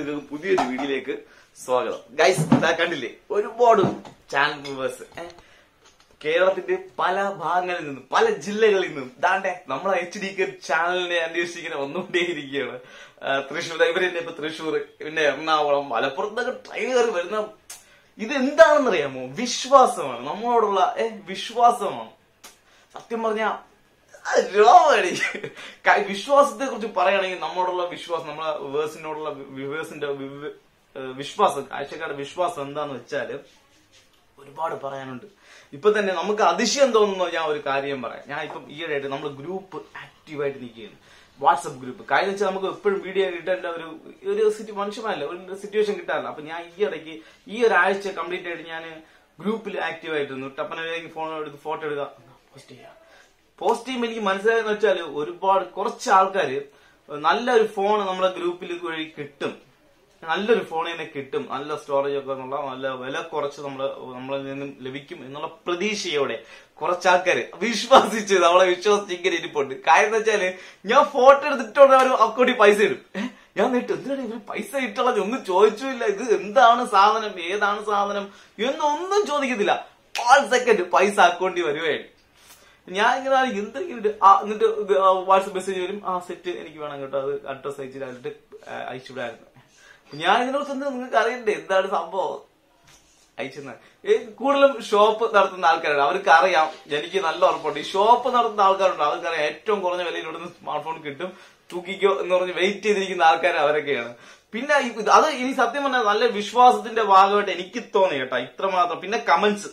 എല്ലാവർക്കും പുതിയൊരു വീഡിയോയിലേക്ക് സ്വാഗതം ഗൈസ് കണ്ടില്ലേ ഒരുപാട് ചാനൽ വ്യൂവേഴ്സ് കേരളത്തിന്റെ പല ഭാഗങ്ങളിൽ നിന്നും പല ജില്ലകളിൽ നിന്നും ദാണ്ടെ നമ്മളെ എച്ച് ഡി കെ ചാനലിനെ അന്വേഷിക്കുന്ന വന്നുകൊണ്ടേയിരിക്കുകയാണ് ആ, തൃശ്ശൂർ ഇവരെന്നെ ഇപ്പൊ തൃശ്ശൂർ പിന്നെ എറണാകുളം മലപ്പുറത്തൊക്കെ ട്രെയിൻ കയറി വരുന്ന ഇത് എന്താണെന്നറിയാമോ വിശ്വാസമാണ് നമ്മളോടുള്ള ഏ വിശ്വാസമാണ് സത്യം പറഞ്ഞ രോഗടി വിശ്വാസത്തെ കുറിച്ച് പറയുകയാണെങ്കിൽ നമ്മളോടുള്ള വിശ്വാസം നമ്മളെ വേഴ്സിനോടുള്ള വിവേഴ്സിന്റെ വിശ്വാസം കാഴ്ചക്കാരുടെ വിശ്വാസം എന്താന്ന് വെച്ചാല് ഒരുപാട് പറയാനുണ്ട് ഇപ്പൊ തന്നെ നമുക്ക് അതിശയം തോന്നുന്ന ഞാൻ ഒരു കാര്യം പറയാം ഞാൻ ഇപ്പം ഈയിടെയായിട്ട് നമ്മൾ ഗ്രൂപ്പ് ആക്റ്റീവായിട്ട് നിൽക്കുകയാണ് വാട്സപ്പ് ഗ്രൂപ്പ് കാര്യം വെച്ചാൽ നമുക്ക് എപ്പോഴും വീഡിയോ കിട്ടേണ്ട ഒരു ഒരു സിറ്റി മനുഷ്യമല്ല ഒരു സിറ്റുവേഷൻ കിട്ടാറില്ല അപ്പൊ ഞാൻ ഈ ഇടയ്ക്ക് ഈ ഒരാഴ്ച കംപ്ലീറ്റ് ആയിട്ട് ഞാൻ ഗ്രൂപ്പിൽ ആക്റ്റീവ് ആയിട്ടിരുന്നു ടപ്പനയിലേക്ക് ഫോൺ എടുത്ത് ഫോട്ടോ എടുക്കുക പോസ്റ്റ് ചെയ്യുക പോസ്റ്റ് ചെയ്യുമ്പോൾ എനിക്ക് മനസ്സിലായെന്ന് വെച്ചാൽ ഒരുപാട് കുറച്ച് ആൾക്കാര് നല്ലൊരു ഫോൺ നമ്മളെ ഗ്രൂപ്പിൽ വഴി കിട്ടും നല്ലൊരു ഫോൺ തന്നെ കിട്ടും നല്ല സ്റ്റോറേജ് ഒക്കെ എന്നുള്ള നല്ല വില കുറച്ച് നമ്മള് നമ്മളിൽ നിന്നും ലഭിക്കും എന്നുള്ള പ്രതീക്ഷയോടെ കുറച്ച് ആൾക്കാര് വിശ്വസിച്ച് നമ്മളെ വിശ്വസിച്ച് ഇങ്ങനെ ഇരിപ്പുണ്ട് കാര്യം എന്ന് വെച്ചാല് ഞാൻ ഫോട്ടോ എടുത്തിട്ടുണ്ട് അവർ അക്കൗണ്ടിൽ പൈസ ഇടും ഏ, ഞാൻ നേരിട്ട് എന്തിനാണ് ഇവര് പൈസ ഇട്ടുള്ളത് ഒന്നും ചോദിച്ചില്ല ഇത് എന്താണ് സാധനം ഏതാണ് സാധനം എന്നൊന്നും ചോദിക്കത്തില്ല ആൾ സെക്കൻഡ് പൈസ അക്കൗണ്ടിൽ വരുവാണ് ഞാൻ ഇങ്ങനെ ആലോചിക്കും, എന്തെങ്കിലും ഇത് ആ, എന്നിട്ട് വാട്സപ്പ് മെസ്സേജ് വരും ആ സെറ്റ് എനിക്ക് വേണം കേട്ടോ അത് അഡ്രസ് അയച്ചിട്ട് അതിട്ട് അയച്ചുവിടായിരുന്നു ഞാൻ ഇതിനെ കുറിച്ച് എന്താ നിങ്ങൾക്ക് അറിയണ്ടേ എന്താണ് സംഭവം അയച്ചെന്ന് കൂടുതലും ഷോപ്പ് നടത്തുന്ന ആൾക്കാരാണ് അവർക്ക് അറിയാം എനിക്ക് നല്ല ഉറപ്പുണ്ട് ഈ ഷോപ്പ് നടത്തുന്ന ആൾക്കാരുണ്ട് അവർക്കറിയാം ഏറ്റവും കുറഞ്ഞ വിലയിൽ ഇവിടുന്ന് സ്മാർട്ട് ഫോൺ കിട്ടും തൂക്കിക്കോ എന്ന് പറഞ്ഞ് വെയിറ്റ് ചെയ്തിരിക്കുന്ന ആൾക്കാർ അവരൊക്കെയാണ് പിന്നെ ഈ- അത് ഇനി സത്യം പറഞ്ഞാൽ നല്ല വിശ്വാസത്തിന്റെ ഭാഗമായിട്ട് എനിക്ക് തോന്നി കേട്ടോ ഇത്രമാത്രം പിന്നെ കമന്റ്സ്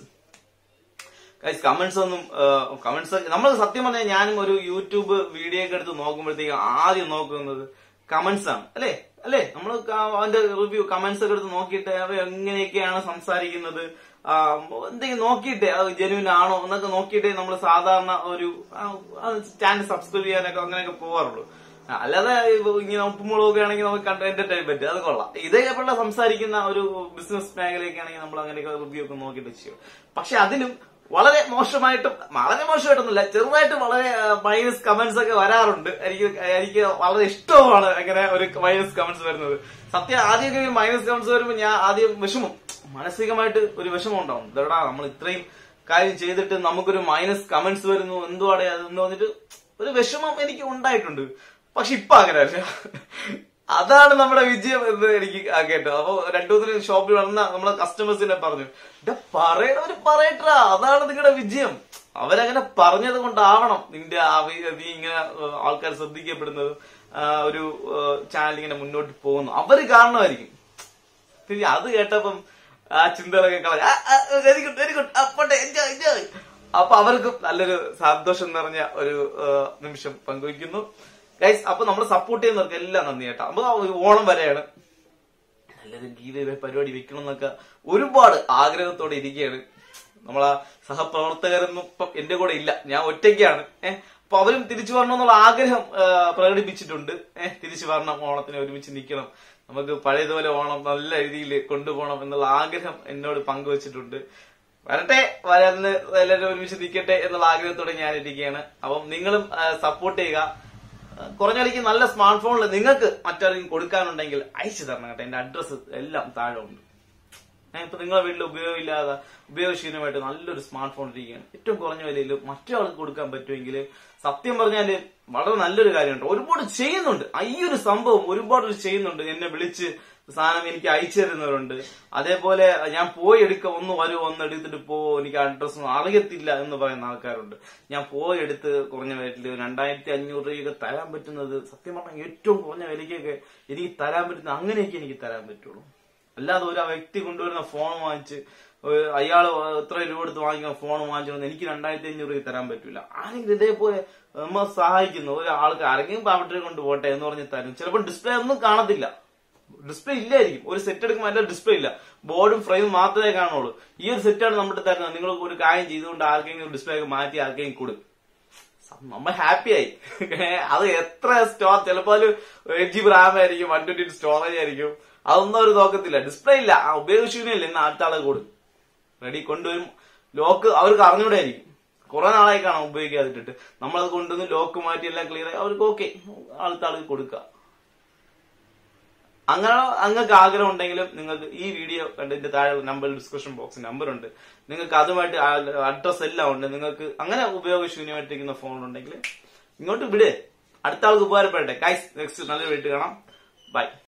ഗൈസ് കമന്റ്സ് ഒന്നും കമന്റ്സ് നമ്മൾ സത്യം പറഞ്ഞാൽ ഞാനും ഒരു യൂട്യൂബ് വീഡിയോ ഒക്കെ എടുത്ത് നോക്കുമ്പോഴത്തേക്കും ആദ്യം നോക്കുന്നത് കമന്റ്സ് ആണ് അല്ലേ അല്ലേ നമ്മൾ അതിന്റെ റിവ്യൂ കമന്റ്സ് ഒക്കെ എടുത്ത് നോക്കിയിട്ട് അവ എങ്ങനെയൊക്കെയാണ് സംസാരിക്കുന്നത് ആ, എന്തെങ്കിലും നോക്കിയിട്ടേ അത് ജെനുവിൻ ആണോ എന്നൊക്കെ നോക്കിയിട്ടേ നമ്മൾ സാധാരണ ഒരു ചാനൽ സബ്സ്ക്രൈബ് ചെയ്യാനൊക്കെ അങ്ങനെയൊക്കെ പോവാറുള്ളൂ ആ, അല്ലാതെ ഇപ്പൊ ഇങ്ങനെ ഉപ്പുമുളകൊക്കെ ആണെങ്കിൽ നമുക്ക് കണ്ട് എന്റർടൈൻ പറ്റും അത് കൊള്ളാം ഇതേപോലുള്ള സംസാരിക്കുന്ന ഒരു ബിസിനസ് മേഖലയൊക്കെ ആണെങ്കിൽ നമ്മൾ അങ്ങനെയൊക്കെ റിവ്യൂ ഒക്കെ നോക്കിയിട്ട് ചെയ്യും പക്ഷെ അതിനും വളരെ മോശമായിട്ടും വളരെ മോശമായിട്ടൊന്നുമില്ല ചെറുതായിട്ട് വളരെ മൈനസ് കമന്റ്സ് ഒക്കെ വരാറുണ്ട് എനിക്ക് എനിക്ക് വളരെ ഇഷ്ടമാണ് അങ്ങനെ ഒരു മൈനസ് കമന്റ്സ് വരുന്നത് സത്യം ആദ്യമൊക്കെ മൈനസ് കമന്റ്സ് വരുമ്പോൾ ഞാൻ ആദ്യം വിഷമം മാനസികമായിട്ട് ഒരു വിഷമം ഉണ്ടാവും ഇതെടാ നമ്മൾ ഇത്രയും കാര്യം ചെയ്തിട്ട് നമുക്കൊരു മൈനസ് കമന്റ്സ് വരുന്നു എന്തുവാടെ അതെന്ന് പറഞ്ഞിട്ട് ഒരു വിഷമം എനിക്ക് ഉണ്ടായിട്ടുണ്ട് പക്ഷെ ഇപ്പൊ അങ്ങനെയല്ല അതാണ് നമ്മുടെ വിജയം എന്ന് എനിക്ക് ആ കേട്ടോ അപ്പൊ രണ്ടു മൂന്ന് ഷോപ്പിൽ വന്ന നമ്മളെ കസ്റ്റമേഴ്സിനെ പറഞ്ഞു "ഡാ, പറയണവര് പറയട്ടാ അതാണ് നിങ്ങളുടെ വിജയം അവരങ്ങനെ പറഞ്ഞത് കൊണ്ടാവണം നിന്റെ ആ വി- നീ ഇങ്ങനെ ഏഹ്, ആൾക്കാർ ശ്രദ്ധിക്കപ്പെടുന്നത് ആ, ഒരു ചാനൽ ഇങ്ങനെ മുന്നോട്ട് പോകുന്നു അവര് കാരണമായിരിക്കും പിന്നെ അത് കേട്ടപ്പം ആ ചിന്തകളൊക്കെ കളഞ്ഞ വെരി ഗുഡ് വെരി ഗുഡ് അപ്പോട്ടെ എൻജോയ് എൻജോയ് അപ്പൊ അവർക്കും നല്ലൊരു സന്തോഷം നിറഞ്ഞ ഒരു ആ, നിമിഷം പങ്കുവയ്ക്കുന്നു ഗൈസ് അപ്പൊ നമ്മൾ സപ്പോർട്ട് ചെയ്യുന്നവർക്ക് എല്ലാം നന്ദി കേട്ടോ അപ്പൊ ഓണം വരെയാണ് നല്ലൊരു ഗീത പരിപാടി വെക്കണം എന്നൊക്കെ ഒരുപാട് ആഗ്രഹത്തോടെ ഇരിക്കുകയാണ് നമ്മളെ സഹപ്രവർത്തകരൊന്നും ഇപ്പം എന്റെ കൂടെ ഇല്ല ഞാൻ ഒറ്റയ്ക്കാണ് ഏഹ് അപ്പൊ അവരും തിരിച്ചു വരണം എന്നുള്ള ആഗ്രഹം ആ, പ്രകടിപ്പിച്ചിട്ടുണ്ട് ഏഹ് തിരിച്ചു വരണം ഓണത്തിന് ഒരുമിച്ച് നിൽക്കണം നമുക്ക് പഴയതുപോലെ ഓണം നല്ല രീതിയിൽ കൊണ്ടുപോകണം എന്നുള്ള ആഗ്രഹം എന്നോട് പങ്കുവച്ചിട്ടുണ്ട് വരട്ടെ വരാന്ന് എല്ലാവരും ഒരുമിച്ച് നിൽക്കട്ടെ എന്നുള്ള ആഗ്രഹത്തോടെ ഞാൻ ഇരിക്കുകയാണ് അപ്പം നിങ്ങളും സപ്പോർട്ട് ചെയ്യുക ആ, കുറഞ്ഞ വിലയ്ക്ക് നല്ല സ്മാർട്ട് ഫോണിൽ നിങ്ങൾക്ക് മറ്റാരെങ്കിലും കൊടുക്കാനുണ്ടെങ്കിൽ അയച്ചു തരണം കേട്ടോ എന്റെ അഡ്രസ്സ് എല്ലാം താഴെ ഉണ്ട് ഞാൻ ഇപ്പൊ നിങ്ങളെ വീട്ടിൽ ഉപയോഗമില്ലാതെ ഉപയോഗശൂന്യമായിട്ട് നല്ലൊരു സ്മാർട്ട് ഫോൺ ഇരിക്കുകയാണ് ഏറ്റവും കുറഞ്ഞ വിലയിൽ മറ്റൊരാൾക്ക് കൊടുക്കാൻ പറ്റുമെങ്കിൽ സത്യം പറഞ്ഞാല് വളരെ നല്ലൊരു കാര്യമുണ്ട് ഒരുപാട് ചെയ്യുന്നുണ്ട് ആ ഈ ഒരു സംഭവം ഒരുപാട് പേര് ചെയ്യുന്നുണ്ട് എന്നെ വിളിച്ച് സാധനം എനിക്ക് അയച്ചു തരുന്നവരുണ്ട് അതേപോലെ ഞാൻ പോയി എടുക്ക ഒന്ന് വരൂ ഒന്ന് എടുത്തിട്ട് പോ എനിക്ക് അഡ്രസ് ഒന്നും അറിയത്തില്ല എന്ന് പറയുന്ന ആൾക്കാരുണ്ട് ഞാൻ പോയി എടുത്ത് കുറഞ്ഞ വിലയിൽ രണ്ടായിരത്തി അഞ്ഞൂറ് രൂപയൊക്കെ തരാൻ പറ്റുന്നത് സത്യം പറഞ്ഞാൽ ഏറ്റവും കുറഞ്ഞ വിലയ്ക്കൊക്കെ എനിക്ക് തരാൻ പറ്റുന്ന അങ്ങനെയൊക്കെ എനിക്ക് തരാൻ പറ്റുള്ളൂ അല്ലാതെ ഒരു ആ വ്യക്തി കൊണ്ടുവരുന്ന ഫോൺ വാങ്ങിച്ച് ഒരു അയാള് എത്ര രൂപ എടുത്ത് വാങ്ങിക്കുന്ന ഫോൺ വാങ്ങിച്ചു എനിക്ക് രണ്ടായിരത്തി അഞ്ഞൂറ് രൂപ തരാൻ പറ്റൂല ആരെങ്കിലും ഇതേപോലെ നമ്മ സഹായിക്കുന്നു ഒരു ആൾക്ക് ആരെങ്കിലും ബാറ്ററി കൊണ്ട് പോട്ടെ എന്ന് പറഞ്ഞ് തരും ചിലപ്പോൾ ഡിസ്പ്ലേ ഒന്നും കാണത്തില്ല ഡിസ്പ്ലേ ഇല്ലായിരിക്കും ഒരു സെറ്റ് എടുക്കുമ്പോൾ അതിന്റെ ഡിസ്പ്ലേ ഇല്ല ബോർഡും ഫ്രെയിമും മാത്രമേ കാണുള്ളൂ ഈ ഒരു സെറ്റാണ് നമ്മുടെ തരുന്നത് നിങ്ങൾ ഒരു കാര്യം ചെയ്തുകൊണ്ട് ആർക്കെങ്കിലും ഡിസ്പ്ലേ ഒക്കെ മാറ്റി ആർക്കെങ്കിലും കൊടുക്കും നമ്മൾ ഹാപ്പിയായി അത് എത്ര സ്റ്റോർ ചിലപ്പോ ഒരു എയ്റ്റ് ജി ബി റാം ആയിരിക്കും വൺ ട്വന്റി സ്റ്റോറേജ് ആയിരിക്കും അതൊന്നും അവർ നോക്കത്തില്ല ഡിസ്പ്ലേ ഇല്ല ആ ഉപയോഗശൂന്യമില്ല ഇന്ന് അടുത്ത ആളെ കൊടുക്കും റെഡി കൊണ്ടുവരും ലോക്ക് അവർക്ക് അറിഞ്ഞൂടായിരിക്കും കുറെ നാളായി കാണാം ഉപയോഗിക്കാതിട്ടിട്ട് നമ്മളത് കൊണ്ടുവന്ന് ലോക്ക് മാറ്റി എല്ലാം ക്ലിയർ ആയി അവർക്ക് ഓക്കെ അടുത്ത ആൾക്ക് കൊടുക്കുക അങ്ങനെ നിങ്ങൾക്ക് ആഗ്രഹം ഉണ്ടെങ്കിലും നിങ്ങൾക്ക് ഈ വീഡിയോ കണ്ടതിന്റെ താഴെ നമ്പർ ഡിസ്ക്രിപ്ഷൻ ബോക്സ് നമ്പർ ഉണ്ട് നിങ്ങൾക്ക് അതുമായിട്ട് അഡ്രസ് എല്ലാം ഉണ്ട് നിങ്ങൾക്ക് അങ്ങനെ ഉപയോഗശൂന്യമായിട്ടിരിക്കുന്ന ഫോൺ ഉണ്ടെങ്കിൽ ഇങ്ങോട്ട് വിട് അടുത്ത ആൾക്ക് ഉപകാരപ്പെടട്ടെ ഗൈസ് നെക്സ്റ്റ് നല്ലൊരു വീട്ടിൽ കാണാം ബൈ